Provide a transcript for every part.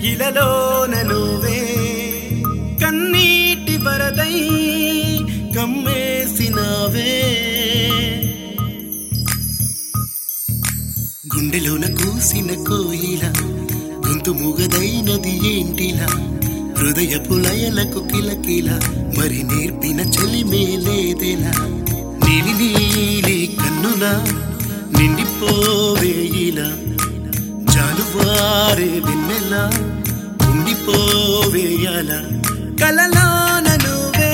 ఇలలోన నువ్వే కన్నీటి వరదై కమ్మేసినావే గుండెలోన కూసిన కోయిల గొంతు మూగదైనది ఏంటిలా హృదయపు లయలకు కిలకిల మరి నేర్పిన చలిమే లేదేలా నీలి నీలి కన్నుల నిండిపోవేయిలా జాలువారే వెన్నెల ఉండిపోవేయాల కలలోన నువ్వే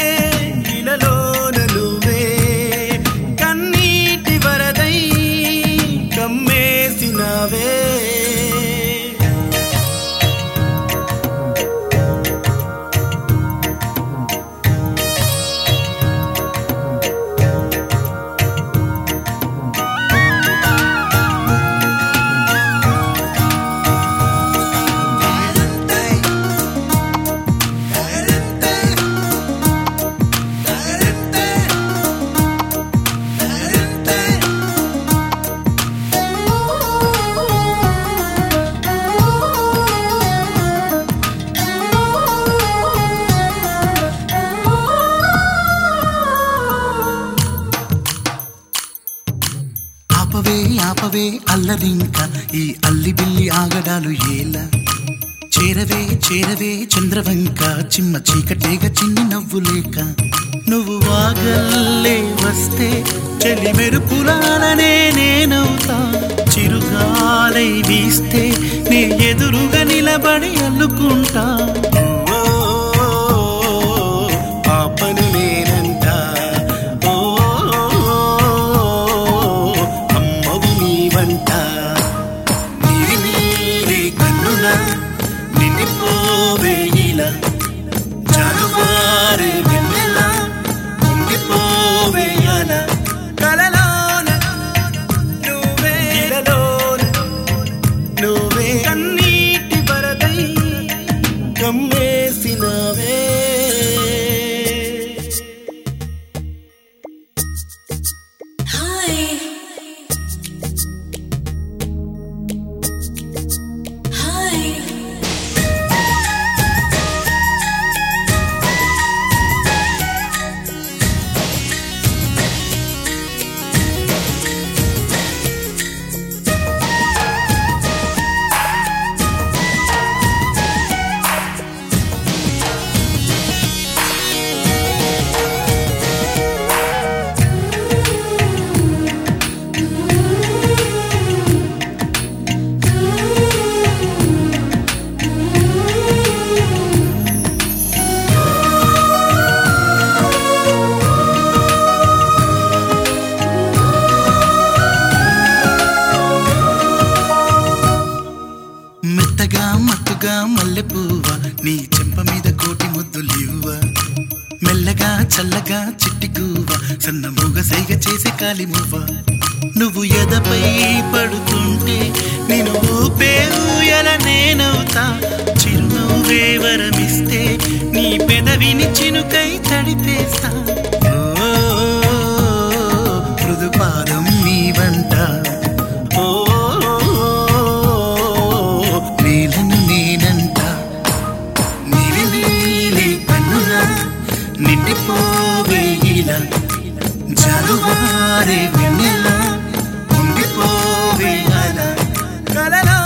ఇలలోన నువ్వే కన్నీటి వరదై కమ్మేసినావే ఆపవే ఆపవే అల్లరింక ఈ అల్లి బిల్లి ఆగడాలు ఏలా చేరవే చేరవే చంద్రవంక చిమ్మ చీకటేగ చిన్ని నవ్వులేక నువ్వు వాగల్లే వస్తే చెలి మెరుపులాలనే నేనవుతా చిరుగాలై వీస్తే నీ ఎదురుగా నిలబడి అల్లుకుంటా ఓ, పాపను నేనంట ఓ అమ్మవు నీవంట నీరి నీరే కన్నుల నిండిపోవేయిలా జారువారే వెన్నెల ఉండిపోవేయాల కలలోన నువ్వే ఇలలోన నువ్వే కన్నీటి వరదై కమ్మేసినవే Hi. Hi. మెత్తగా మత్తుగా మల్లెపువ్వ నీ చెంప మీద కోటి ముద్దులివ్వ మెల్లగా చల్లగా చిట్టి గువ్వ సన్న మూగ సైగ చేసి కాలిమువ్వ నువ్వు ఎదపై పడుతుంటే నేను ఊపే ఊయల నేనవుతా చిరునవ్వే వరమిస్తే నీ పెదవిని చినుకై తడిపేస్తా ఓ, మృదుపాదం నీ వంట ఓ నీలను నేనంట నీలి నీలి కన్నుల నిండిపోవేయిలా జాలువారే వెన్నెల ఉండిపోవేయాల కలలా